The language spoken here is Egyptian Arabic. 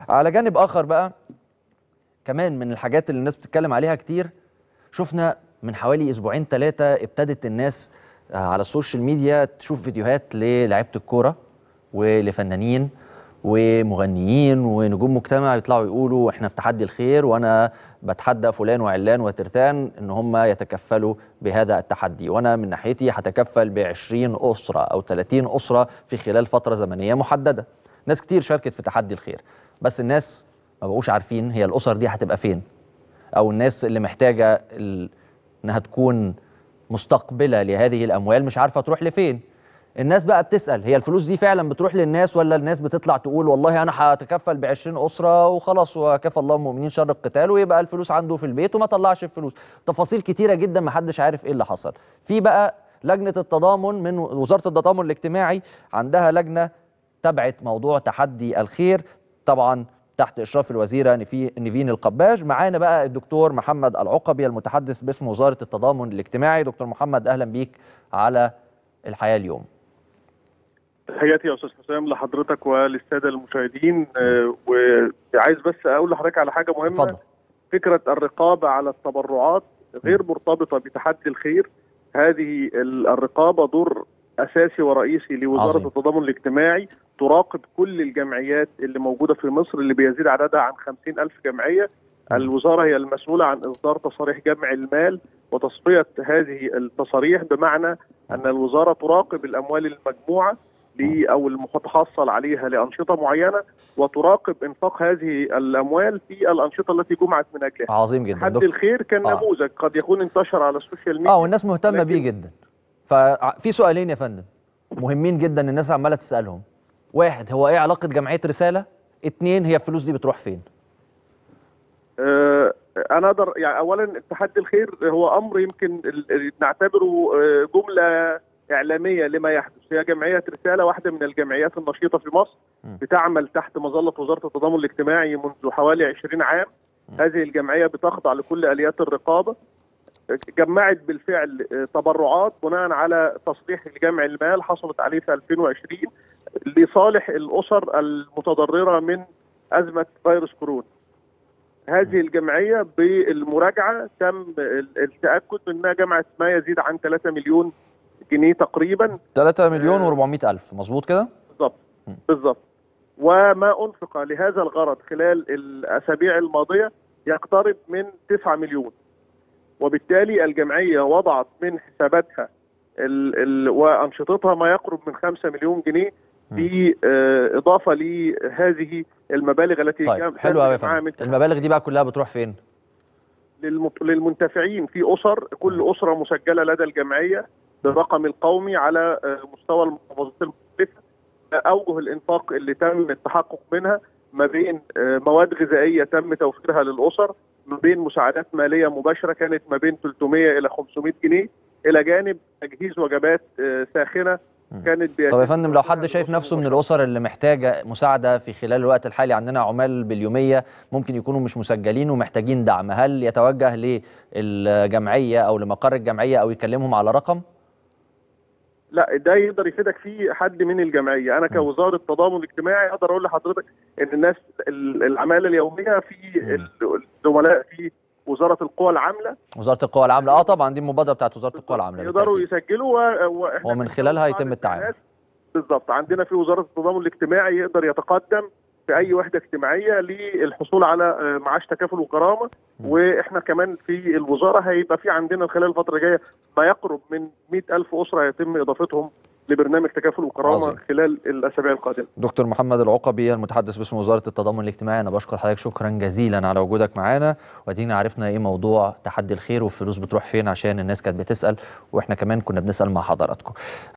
على جانب اخر بقى كمان من الحاجات اللي الناس بتتكلم عليها كتير شفنا من حوالي اسبوعين ثلاثه ابتدت الناس آه، على السوشيال ميديا تشوف فيديوهات للاعيبه الكوره ولفنانين ومغنيين ونجوم مجتمع يطلعوا يقولوا احنا في تحدي الخير وانا بتحدى فلان وعلان وترتان ان هم يتكفلوا بهذا التحدي وانا من ناحيتي هتكفل ب 20 اسره او 30 اسره في خلال فتره زمنيه محدده. ناس كتير شاركت في تحدي الخير بس الناس ما بقوش عارفين هي الاسر دي هتبقى فين او الناس اللي محتاجه ال... انها تكون مستقبله لهذه الاموال مش عارفه تروح لفين الناس بقى بتسال هي الفلوس دي فعلا بتروح للناس ولا الناس بتطلع تقول والله انا هتكفل ب 20 اسره وخلاص وكفى الله المؤمنين شر القتال ويبقى الفلوس عنده في البيت وما طلعش الفلوس تفاصيل كتيره جدا ما حدش عارف ايه اللي حصل في بقى لجنه التضامن من وزاره التضامن الاجتماعي عندها لجنه تبعت موضوع تحدي الخير طبعا تحت اشراف الوزيره نفي- نيفين القباج معانا بقى الدكتور محمد العقبي المتحدث باسم وزاره التضامن الاجتماعي دكتور محمد اهلا بيك على الحياه اليوم تحياتي يا استاذ حسام لحضرتك وللساده المشاهدين آه، وعايز بس اقول لحضرتك على حاجه مهمه اتفضل فكره الرقابه على التبرعات غير مرتبطه بتحدي الخير هذه ال- الرقابه دور اساسي ورئيسي لوزاره عظيم. التضامن الاجتماعي تراقب كل الجمعيات اللي موجوده في مصر اللي بيزيد عددها عن 50 ألف جمعيه الوزاره هي المسؤوله عن اصدار تصاريح جمع المال وتصفيه هذه التصاريح بمعنى ان الوزاره تراقب الاموال المجموعه ل- او المتحصل عليها لانشطه معينه وتراقب انفاق هذه الاموال في الانشطه التي جمعت من اجلها. عظيم جدا حد دكتور الخير كان آه. نموذج قد يكون انتشر على السوشيال ميديا اه والناس مهتمه بيه لكن- جدا ففي سؤالين يا فندم مهمين جدا الناس عماله تسالهم واحد هو ايه علاقه جمعيه رساله اتنين هي الفلوس دي بتروح فين آه، انا اقدر يعني اولا تحدي الخير هو امر يمكن ال- ال- نعتبره آه، جمله اعلاميه لما يحدث هي جمعيه رساله واحده من الجمعيات النشيطه في مصر م. بتعمل تحت مظله وزاره التضامن الاجتماعي منذ حوالي 20 عام م. هذه الجمعيه بتخضع لكل اليات الرقابه جمعت بالفعل آه، تبرعات بناء على تصريح لجمع المال حصلت عليه في 2020 لصالح الاسر المتضرره من ازمه فيروس كورونا هذه الجمعيه بالمراجعه تم ال- التاكد انها جمعت ما يزيد عن 3 مليون جنيه تقريبا 3 مليون آه. و400 الف مظبوط كده بالضبط م. بالضبط وما انفق لهذا الغرض خلال الاسابيع الماضيه يقترب من 9 مليون وبالتالي الجمعيه وضعت من حساباتها ال ال وانشطتها ما يقرب من 5 مليون جنيه في آه، اضافه لهذه المبالغ التي طيب كان- حلو قوي يا معاها فندم من المبالغ دي بقى كلها بتروح فين للمت- للمنتفعين في اسر كل اسره مسجله لدى الجمعيه بالرقم القومي على آه، مستوى المحافظات المختلفه اوجه الانفاق اللي تم التحقق منها ما بين آه، مواد غذائيه تم توفيرها للاسر ما بين مساعدات ماليه مباشره كانت ما بين 300 الى 500 جنيه الى جانب تجهيز وجبات آه، ساخنه مم. كانت طب يا بيتم فندم لو حد توفيرها شايف للأسر نفسه من مباشرة. الاسر اللي محتاجه مساعده في خلال الوقت الحالي عندنا عمال باليوميه ممكن يكونوا مش مسجلين ومحتاجين دعم هل يتوجه للجمعيه او لمقر الجمعيه او يكلمهم على رقم لا ده يقدر يفيدك فيه حد من الجمعيه انا كوزاره تضامن اجتماعي اقدر اقول لحضرتك ان الناس ال- العماله اليوميه في مم. الزملاء في وزاره القوى العامله وزاره القوى العامله اه طبعا دي المبادره بتاعت وزاره القوى العامله يقدروا بالتأكيد. يسجلوا و- واحنا ومن خلالها يتم بعض التعامل. الناس- بالظبط عندنا في وزاره التضامن الاجتماعي يقدر يتقدم في اي وحده اجتماعيه للحصول على آه، معاش تكافل وكرامه مم. واحنا كمان في الوزاره هيبقى في عندنا خلال الفتره الجايه ما يقرب من 100 الف اسره يتم اضافتهم لبرنامج تكافل وكرامه عظيم. خلال الاسابيع القادمه دكتور محمد العقبي المتحدث باسم وزاره التضامن الاجتماعي انا بشكر حضرتك شكرا جزيلا على وجودك معانا وادينا عرفنا ايه موضوع تحدي الخير والفلوس بتروح فين عشان الناس كانت بتسال واحنا كمان كنا بنسال مع حضراتكم